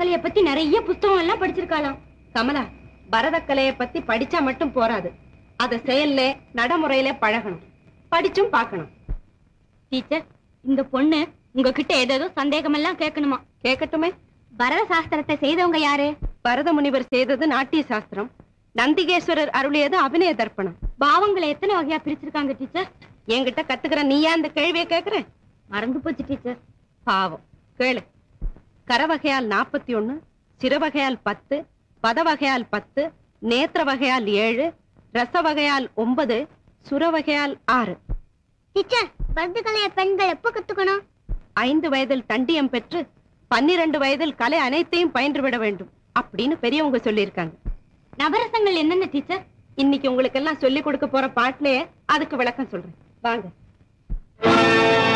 பரதக்கலைய பத்தி நிறைய புஸ்தகம் எல்லாம் படிச்சிருக்காளாம் கமலா பரதக்கலைய பத்தி படிச்சா மட்டும் போராது அத செயல்ல நடைமுறையில பழகணும் படிச்சும் பார்க்கணும் டீச்சர் இந்த பொண்ணு உங்ககிட்ட ஏதேதோ சந்தேகம் எல்லாம் கேட்கணுமா கேட்கட்டுமே பரத சாஸ்திரத்தை செய்தவங்க யாரு பரத முனிவர் செய்தது நாட்டிய சாஸ்திரம் நந்திகேஸ்வரர் அருளியது அபிநய தர்ப்பணம் பாவங்களை எத்தனை வகையா பிரிச்சிருக்காங்க டீச்சர் என்கிட்ட கத்துக்கிற நீயா இந்த கேள்வியை கேக்குற மறந்து போச்சு டீச்சர் பாவம் கேளு கரவகையால் நாற்பத்தி ஒண்ணு சிறுவகையால் பத்து பதவகையால் பத்து நேத்திர வகையால் ஏழு ரச வகையால் ஒன்பது சுரவகையால் ஆறு டீச்சர் பரத கலைய பெண்கள் எப்ப கத்துக்கணும் ஐந்து வயதில் தண்டியம் பெற்று பன்னிரண்டு வயதில் கலை அனைத்தையும் பயின்று விட வேண்டும் அப்படின்னு பெரியவங்க சொல்லியிருக்காங்க நவரசங்கள் என்னென்ன டீச்சர் இன்னைக்கு உங்களுக்கு எல்லாம் சொல்லி கொடுக்க போற பாட்டிலே அதுக்கு விளக்கம் சொல்றேன் வாங்க